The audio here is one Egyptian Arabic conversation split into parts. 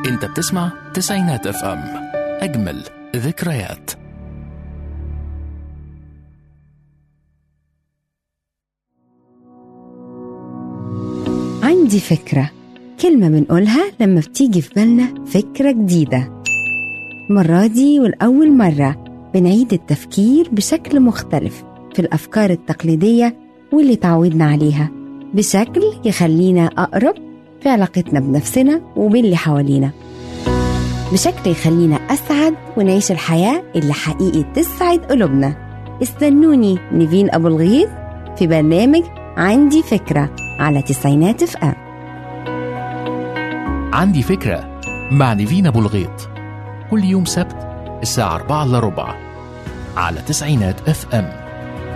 انت بتسمع تسعينات اف ام اجمل ذكريات عندي فكرة كلمة بنقولها لما بتيجي في بالنا فكرة جديدة المرة دي والأول مرة بنعيد التفكير بشكل مختلف في الأفكار التقليدية واللي تعودنا عليها بشكل يخلينا أقرب في علاقتنا بنفسنا وباللي حوالينا بشكل يخلينا أسعد ونعيش الحياة اللي حقيقي تسعد قلوبنا استنوني نيفين أبو الغيث في برنامج عندي فكرة على تسعينات اف ام عندي فكرة مع نيفين أبو الغيط كل يوم سبت الساعة 4 إلا ربع على تسعينات اف ام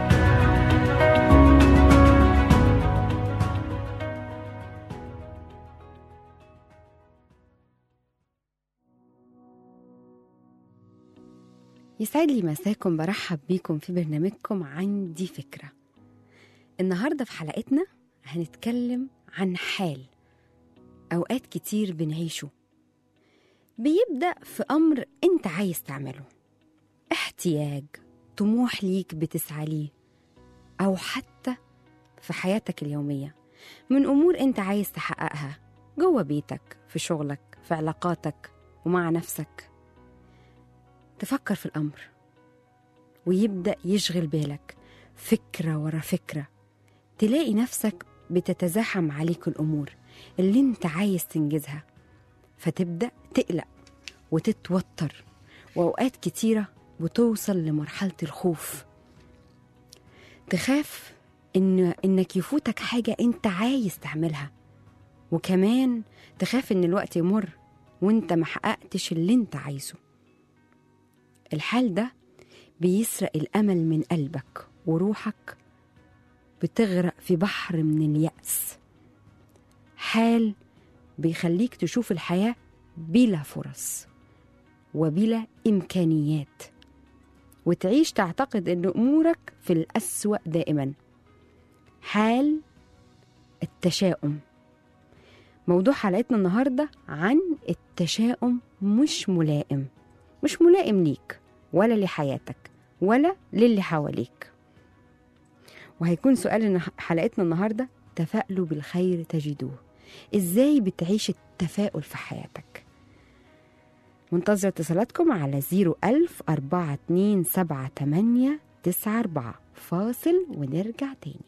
يسعد لي مساكم برحب بيكم في برنامجكم عندي فكرة النهاردة في حلقتنا هنتكلم عن حال أوقات كتير بنعيشه بيبدأ في أمر أنت عايز تعمله احتياج طموح ليك بتسعى ليه أو حتى في حياتك اليومية من أمور أنت عايز تحققها جوه بيتك في شغلك في علاقاتك ومع نفسك تفكر في الأمر ويبدأ يشغل بالك فكرة ورا فكرة تلاقي نفسك بتتزاحم عليك الأمور اللي انت عايز تنجزها فتبدأ تقلق وتتوتر وأوقات كتيرة بتوصل لمرحلة الخوف تخاف إن إنك يفوتك حاجة أنت عايز تعملها وكمان تخاف إن الوقت يمر وأنت محققتش اللي أنت عايزه الحال ده بيسرق الأمل من قلبك وروحك بتغرق في بحر من اليأس حال بيخليك تشوف الحياة بلا فرص وبلا إمكانيات وتعيش تعتقد أن أمورك في الأسوأ دائما حال التشاؤم موضوع حلقتنا النهاردة عن التشاؤم مش ملائم مش ملائم ليك ولا لحياتك ولا للي حواليك وهيكون سؤال حلقتنا النهارده تفائلوا بالخير تجدوه ازاي بتعيش التفاؤل في حياتك منتظر اتصالاتكم على 01000 4278 94 فاصل ونرجع تاني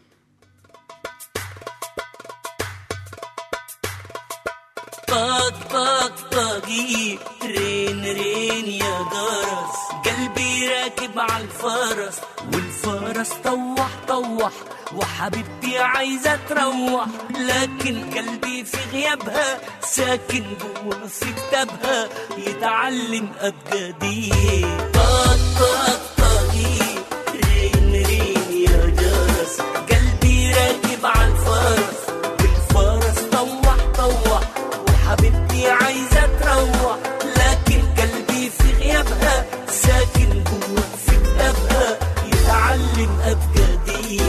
طق طق طقي رين رين يا جرس قلبي راكب على الفرس والفرس طوح طوح وحبيبتي عايزة تروح لكن قلبي في غيابها ساكن جوا في كتابها يتعلم أبجدي طق طق طقي رين رين يا جرس قلبي راكب على الفرس والفرس طوح طوح وحبيبتي عايزة تروح لكن قلبي في غيابها ساكن جوا في كتابها يتعلم أبجدي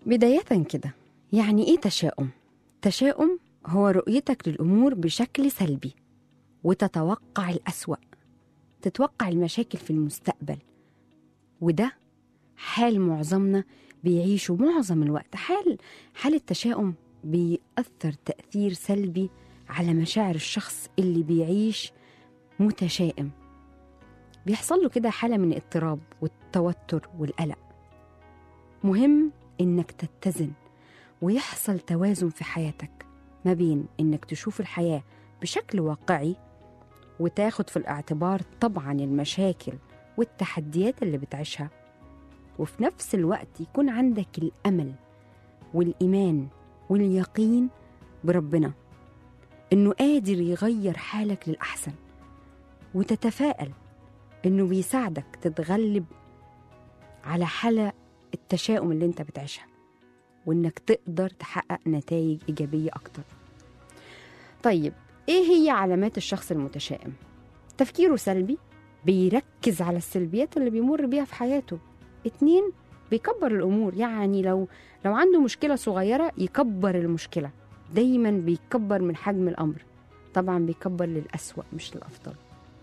بداية كده يعني إيه تشاؤم؟ تشاؤم هو رؤيتك للأمور بشكل سلبي وتتوقع الأسوأ تتوقع المشاكل في المستقبل وده حال معظمنا بيعيشوا معظم الوقت حال حال التشاؤم بيأثر تأثير سلبي على مشاعر الشخص اللي بيعيش متشائم بيحصل له كده حالة من الاضطراب والتوتر والقلق مهم إنك تتزن ويحصل توازن في حياتك ما بين إنك تشوف الحياة بشكل واقعي وتاخد في الاعتبار طبعا المشاكل والتحديات اللي بتعيشها وفي نفس الوقت يكون عندك الأمل والإيمان واليقين بربنا إنه قادر يغير حالك للأحسن وتتفائل إنه بيساعدك تتغلب على حالة التشاؤم اللي انت بتعيشها وإنك تقدر تحقق نتائج إيجابية أكتر طيب إيه هي علامات الشخص المتشائم؟ تفكيره سلبي بيركز على السلبيات اللي بيمر بيها في حياته اتنين بيكبر الأمور يعني لو لو عنده مشكلة صغيرة يكبر المشكلة دايما بيكبر من حجم الأمر طبعا بيكبر للأسوأ مش للأفضل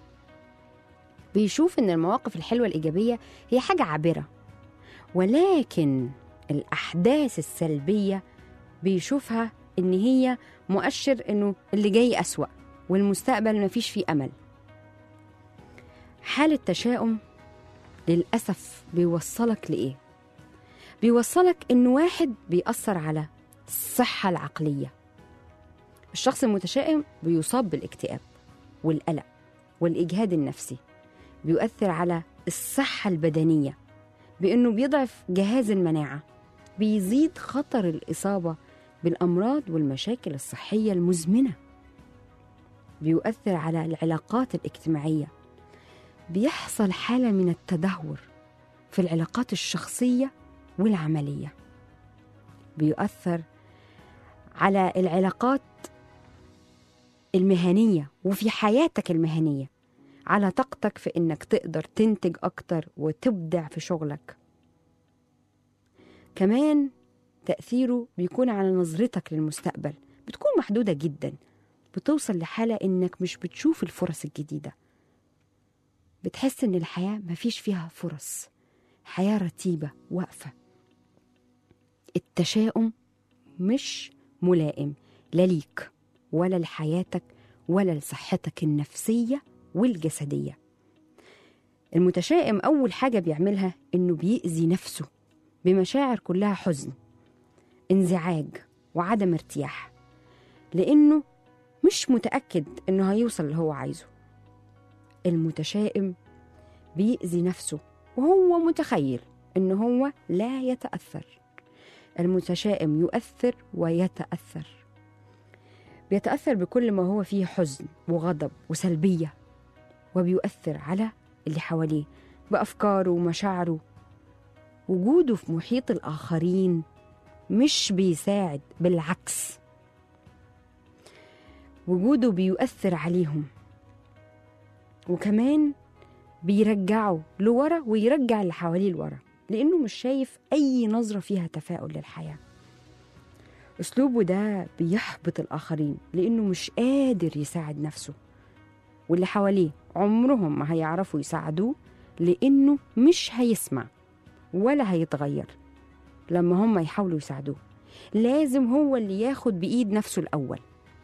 بيشوف إن المواقف الحلوة الإيجابية هي حاجة عابرة ولكن الأحداث السلبية بيشوفها إن هي مؤشر إنه اللي جاي أسوأ والمستقبل مفيش فيه أمل حال التشاؤم للأسف بيوصلك لإيه؟ بيوصلك إن واحد بيأثر على الصحة العقلية الشخص المتشائم بيصاب بالاكتئاب والقلق والإجهاد النفسي بيؤثر على الصحة البدنية بإنه بيضعف جهاز المناعة بيزيد خطر الإصابة بالأمراض والمشاكل الصحية المزمنة بيؤثر على العلاقات الاجتماعية بيحصل حالة من التدهور في العلاقات الشخصية والعملية بيؤثر على العلاقات المهنية وفي حياتك المهنية على طاقتك في إنك تقدر تنتج أكتر وتبدع في شغلك كمان تأثيره بيكون على نظرتك للمستقبل بتكون محدودة جدا بتوصل لحالة إنك مش بتشوف الفرص الجديدة بتحس إن الحياة مفيش فيها فرص حياة رتيبة واقفة التشاؤم مش ملائم لا ليك ولا لحياتك ولا لصحتك النفسية والجسدية المتشائم أول حاجة بيعملها إنه بيأذي نفسه بمشاعر كلها حزن انزعاج وعدم ارتياح لأنه مش متأكد إنه هيوصل اللي هو عايزه المتشائم بيأذي نفسه وهو متخيل إن هو لا يتأثر المتشائم يؤثر ويتأثر بيتأثر بكل ما هو فيه حزن وغضب وسلبية وبيؤثر على اللي حواليه بأفكاره ومشاعره وجوده في محيط الآخرين مش بيساعد بالعكس وجوده بيؤثر عليهم وكمان بيرجعه لورا ويرجع اللي حواليه لورا لأنه مش شايف أي نظرة فيها تفاؤل للحياة أسلوبه ده بيحبط الآخرين لأنه مش قادر يساعد نفسه واللي حواليه عمرهم ما هيعرفوا يساعدوه لأنه مش هيسمع ولا هيتغير لما هم يحاولوا يساعدوه لازم هو اللي ياخد بإيد نفسه الأول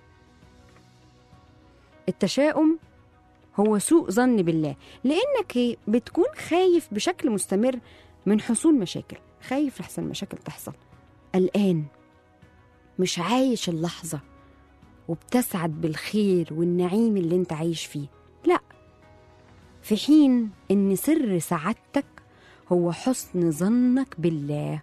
التشاؤم هو سوء ظن بالله لأنك بتكون خايف بشكل مستمر من حصول مشاكل خايف لحسن مشاكل تحصل قلقان مش عايش اللحظة وبتسعد بالخير والنعيم اللي انت عايش فيه لا في حين ان سر سعادتك هو حسن ظنك بالله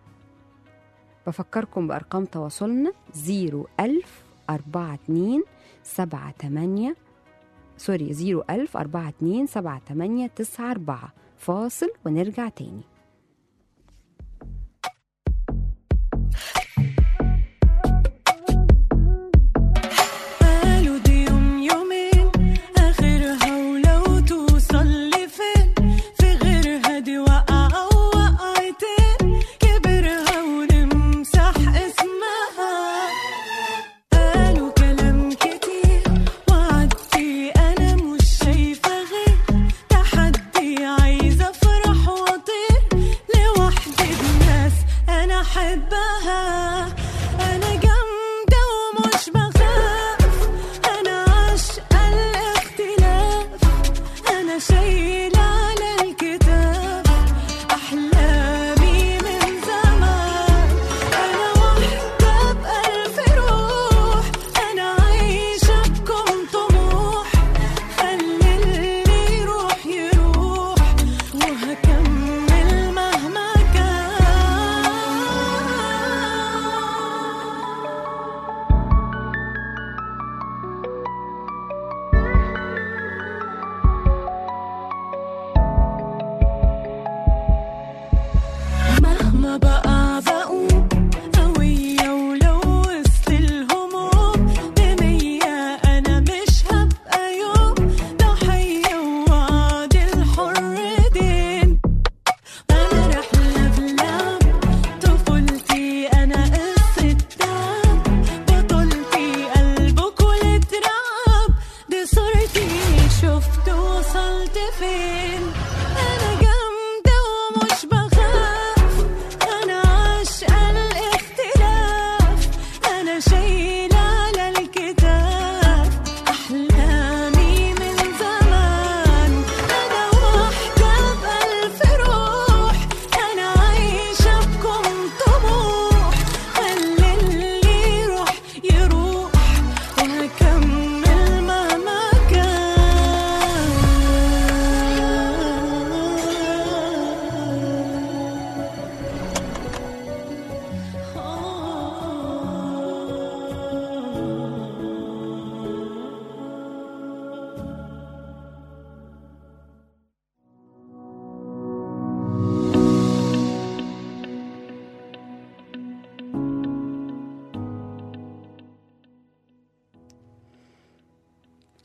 بفكركم بأرقام تواصلنا 01000 42 78 سوري 01000 42 78 94 فاصل ونرجع تاني قالوا دي يوم يومين آخرها ولو توصل لفين في غيرها دي وقعة ووقعتين كبرها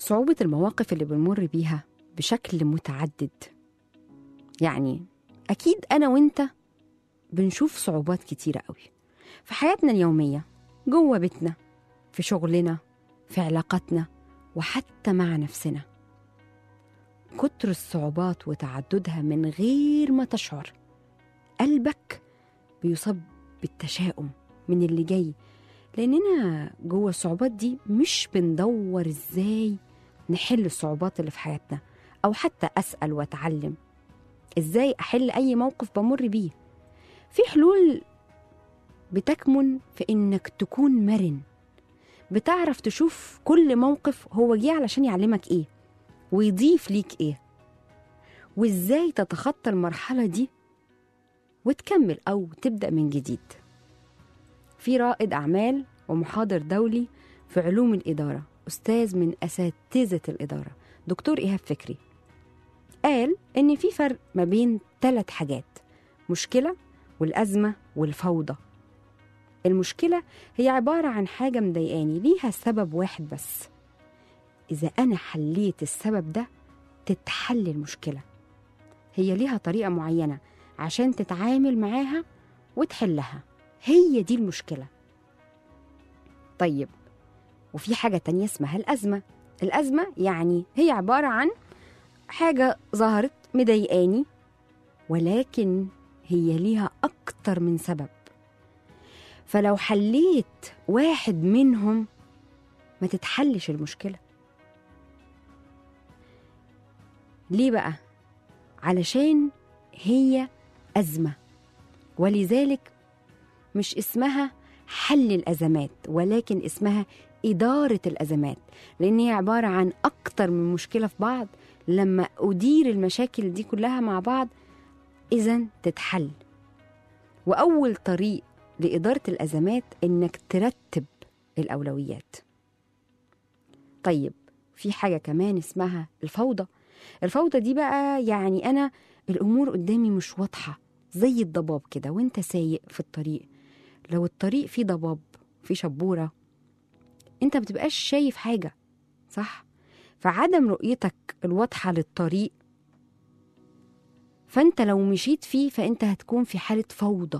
صعوبة المواقف اللي بنمر بيها بشكل متعدد يعني أكيد أنا وإنت بنشوف صعوبات كتيرة قوي في حياتنا اليومية جوه بيتنا في شغلنا في علاقاتنا وحتى مع نفسنا كتر الصعوبات وتعددها من غير ما تشعر قلبك بيصاب بالتشاؤم من اللي جاي لأننا جوه الصعوبات دي مش بندور إزاي نحل الصعوبات اللي في حياتنا أو حتى أسأل وأتعلم إزاي أحل أي موقف بمر بيه في حلول بتكمن في إنك تكون مرن بتعرف تشوف كل موقف هو جه علشان يعلمك إيه ويضيف ليك إيه وإزاي تتخطى المرحلة دي وتكمل أو تبدأ من جديد في رائد أعمال ومحاضر دولي في علوم الإدارة أستاذ من أساتذة الإدارة دكتور إيهاب فكري قال إن في فرق ما بين ثلاث حاجات مشكلة والأزمة والفوضى المشكلة هي عبارة عن حاجة مضايقاني ليها سبب واحد بس إذا أنا حليت السبب ده تتحل المشكلة هي ليها طريقة معينة عشان تتعامل معاها وتحلها هي دي المشكلة طيب وفي حاجة تانية اسمها الأزمة الأزمة يعني هي عبارة عن حاجة ظهرت مضايقاني ولكن هي ليها أكتر من سبب فلو حليت واحد منهم ما تتحلش المشكلة ليه بقى؟ علشان هي أزمة ولذلك مش اسمها حل الأزمات ولكن اسمها إدارة الأزمات لأن هي عبارة عن أكتر من مشكلة في بعض لما أدير المشاكل دي كلها مع بعض إذا تتحل وأول طريق لإدارة الأزمات إنك ترتب الأولويات طيب في حاجة كمان اسمها الفوضى الفوضى دي بقى يعني أنا الأمور قدامي مش واضحة زي الضباب كده وانت سايق في الطريق لو الطريق فيه ضباب فيه شبورة انت بتبقاش شايف حاجة صح فعدم رؤيتك الواضحة للطريق فانت لو مشيت فيه فانت هتكون في حالة فوضى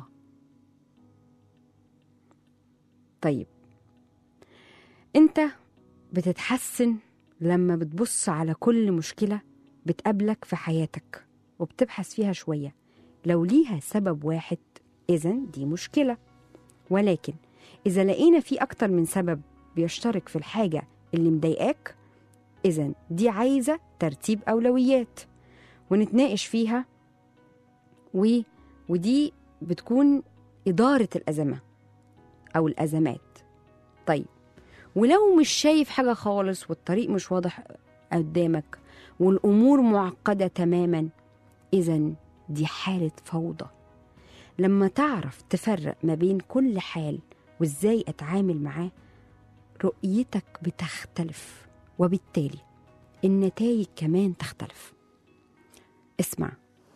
طيب انت بتتحسن لما بتبص على كل مشكلة بتقابلك في حياتك وبتبحث فيها شوية لو ليها سبب واحد إذا دي مشكلة ولكن إذا لقينا في أكتر من سبب بيشترك في الحاجة اللي مضايقاك إذا دي عايزة ترتيب أولويات ونتناقش فيها و... ودي بتكون إدارة الأزمة أو الأزمات طيب ولو مش شايف حاجة خالص والطريق مش واضح قدامك والأمور معقدة تماما إذا دي حالة فوضى لما تعرف تفرق ما بين كل حال وإزاي أتعامل معاه رؤيتك بتختلف وبالتالي النتائج كمان تختلف اسمع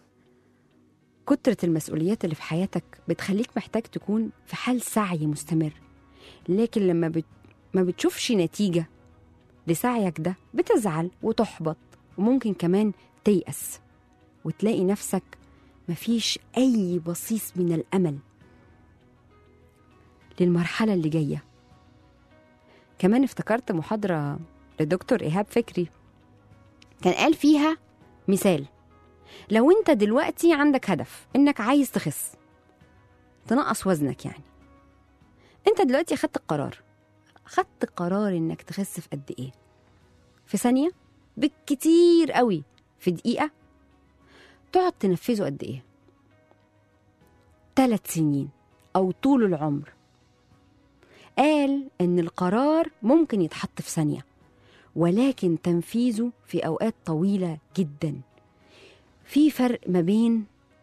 كترة المسؤوليات اللي في حياتك بتخليك محتاج تكون في حال سعي مستمر لكن لما بت... ما بتشوفش نتيجة لسعيك ده بتزعل وتحبط وممكن كمان تيأس وتلاقي نفسك مفيش أي بصيص من الأمل للمرحلة اللي جاية كمان افتكرت محاضرة للدكتور إيهاب فكري كان قال فيها مثال لو انت دلوقتي عندك هدف انك عايز تخس تنقص وزنك يعني انت دلوقتي خدت القرار خدت قرار انك تخس في قد ايه في ثانية بالكتير قوي في دقيقة تقعد تنفذه قد ايه ثلاث سنين او طول العمر قال ان القرار ممكن يتحط في ثانية ولكن تنفيذه في اوقات طويلة جدا في فرق ما بين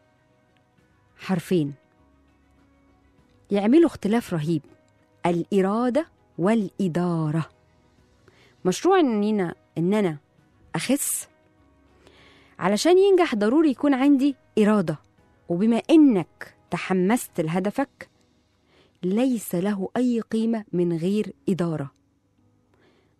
حرفين يعملوا اختلاف رهيب الإرادة والإدارة مشروع إننا إن أنا أخس علشان ينجح ضروري يكون عندي إرادة وبما إنك تحمست لهدفك ليس له أي قيمة من غير إدارة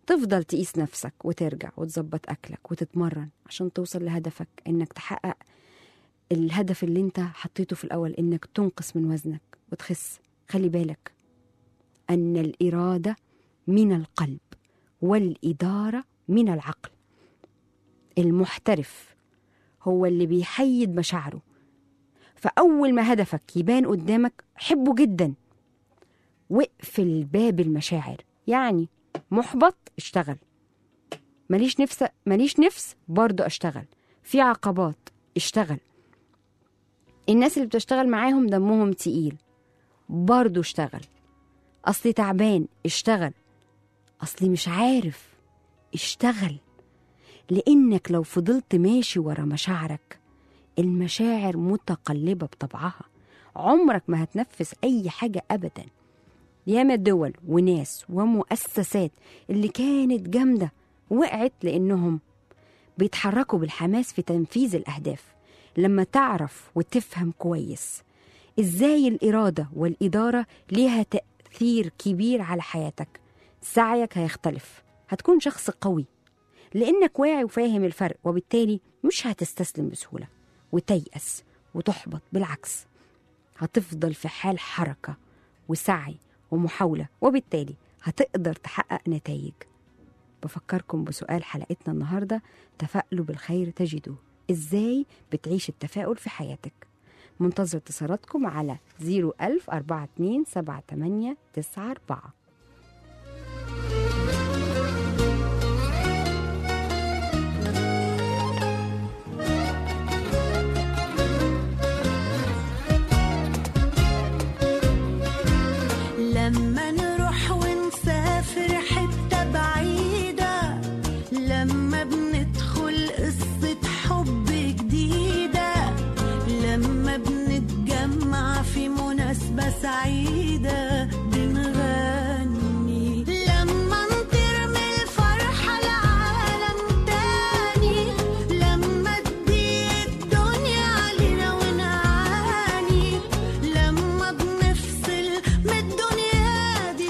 تفضل تقيس نفسك وترجع وتظبط أكلك وتتمرن عشان توصل لهدفك إنك تحقق الهدف اللي انت حطيته في الأول إنك تنقص من وزنك وتخس خلي بالك أن الإرادة من القلب والإدارة من العقل المحترف هو اللي بيحيد مشاعره فأول ما هدفك يبان قدامك حبه جدا واقفل باب المشاعر يعني محبط اشتغل ماليش نفس ماليش نفس برضه اشتغل في عقبات اشتغل الناس اللي بتشتغل معاهم دمهم تقيل برضه اشتغل اصلي تعبان اشتغل اصلي مش عارف اشتغل لانك لو فضلت ماشي ورا مشاعرك المشاعر متقلبه بطبعها عمرك ما هتنفذ اي حاجه ابدا ياما دول وناس ومؤسسات اللي كانت جامده وقعت لانهم بيتحركوا بالحماس في تنفيذ الاهداف لما تعرف وتفهم كويس ازاي الاراده والاداره ليها تاثير كبير على حياتك سعيك هيختلف هتكون شخص قوي لانك واعي وفاهم الفرق وبالتالي مش هتستسلم بسهوله وتيأس وتحبط بالعكس هتفضل في حال حركه وسعي ومحاوله وبالتالي هتقدر تحقق نتائج بفكركم بسؤال حلقتنا النهارده تفائلوا بالخير تجدوه ازاي بتعيش التفاؤل في حياتك منتظر اتصالاتكم على 01000 42 78 94 لما نروح ونسافر حتة بعيدة لما بندخل قصة حب جديدة لما بنتجمع في مناسبة سعيدة بنغني لما نطير من الفرحة لعالم تاني لما تضيق الدنيا علينا ونعاني لما بنفصل من الدنيا دي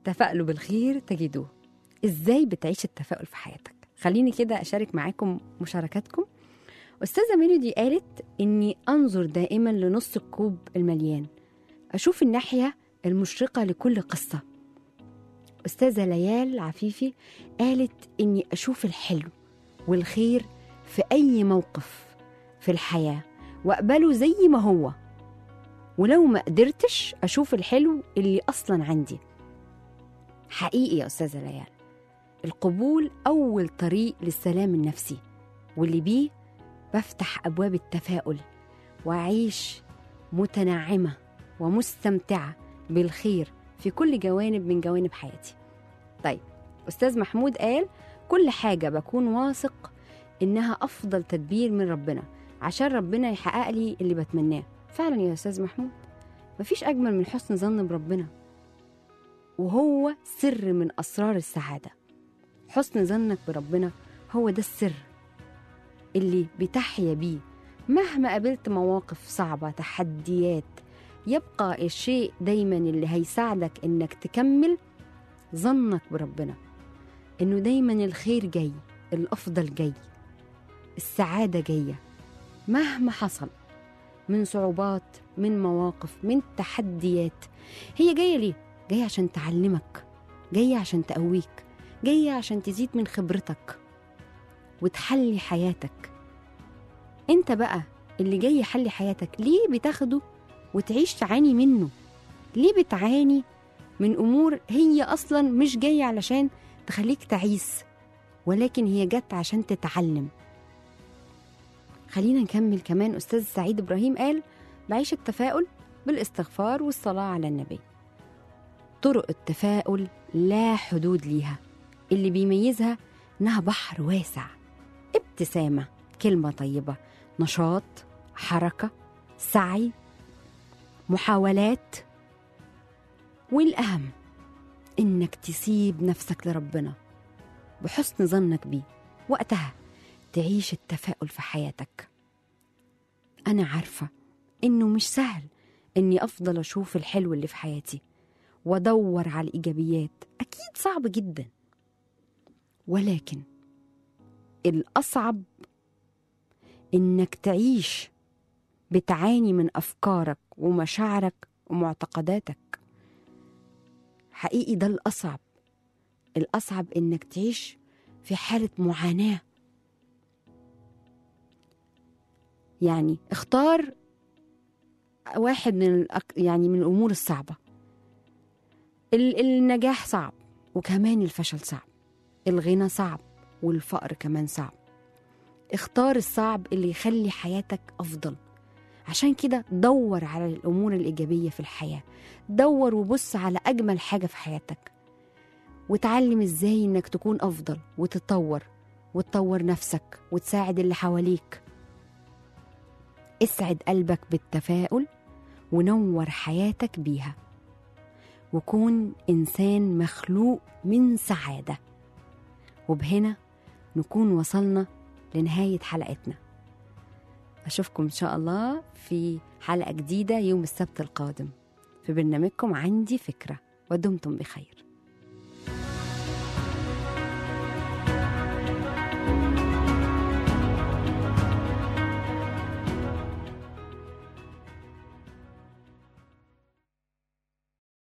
تفائلوا بالخير تجدوه ازاي بتعيش التفاؤل في حياتك خليني كده اشارك معاكم مشاركاتكم استاذه ميلودي قالت اني انظر دائما لنص الكوب المليان اشوف الناحيه المشرقه لكل قصه استاذه ليال عفيفي قالت اني اشوف الحلو والخير في اي موقف في الحياه واقبله زي ما هو ولو ما قدرتش اشوف الحلو اللي اصلا عندي حقيقي يا استاذه ليال القبول اول طريق للسلام النفسي واللي بيه بفتح ابواب التفاؤل واعيش متنعمه ومستمتعه بالخير في كل جوانب من جوانب حياتي طيب استاذ محمود قال كل حاجه بكون واثق انها افضل تدبير من ربنا عشان ربنا يحقق لي اللي بتمناه فعلا يا استاذ محمود مفيش اجمل من حسن ظن بربنا وهو سر من اسرار السعاده حسن ظنك بربنا هو ده السر اللي بتحيا بيه مهما قابلت مواقف صعبة تحديات يبقى الشيء دايما اللي هيساعدك انك تكمل ظنك بربنا انه دايما الخير جاي الافضل جاي السعادة جاية مهما حصل من صعوبات من مواقف من تحديات هي جاية ليه؟ جاية عشان تعلمك جاية عشان تقويك جاية عشان تزيد من خبرتك وتحلي حياتك انت بقى اللي جاي يحلي حياتك ليه بتاخده وتعيش تعاني منه ليه بتعاني من امور هي اصلا مش جايه علشان تخليك تعيس ولكن هي جت عشان تتعلم خلينا نكمل كمان استاذ سعيد ابراهيم قال بعيش التفاؤل بالاستغفار والصلاه على النبي طرق التفاؤل لا حدود ليها اللي بيميزها انها بحر واسع ابتسامه كلمه طيبه نشاط حركه سعي محاولات والاهم انك تسيب نفسك لربنا بحسن ظنك بيه وقتها تعيش التفاؤل في حياتك انا عارفه انه مش سهل اني افضل اشوف الحلو اللي في حياتي وادور على الايجابيات اكيد صعب جدا ولكن الاصعب انك تعيش بتعاني من افكارك ومشاعرك ومعتقداتك حقيقي ده الاصعب الاصعب انك تعيش في حاله معاناه يعني اختار واحد من الأك... يعني من الامور الصعبه ال- النجاح صعب وكمان الفشل صعب الغنى صعب والفقر كمان صعب اختار الصعب اللي يخلي حياتك افضل عشان كده دور على الامور الايجابيه في الحياه دور وبص على اجمل حاجه في حياتك وتعلم ازاي انك تكون افضل وتتطور وتطور نفسك وتساعد اللي حواليك اسعد قلبك بالتفاؤل ونور حياتك بيها وكون انسان مخلوق من سعاده وبهنا نكون وصلنا لنهايه حلقتنا اشوفكم ان شاء الله في حلقه جديده يوم السبت القادم في برنامجكم عندي فكره ودمتم بخير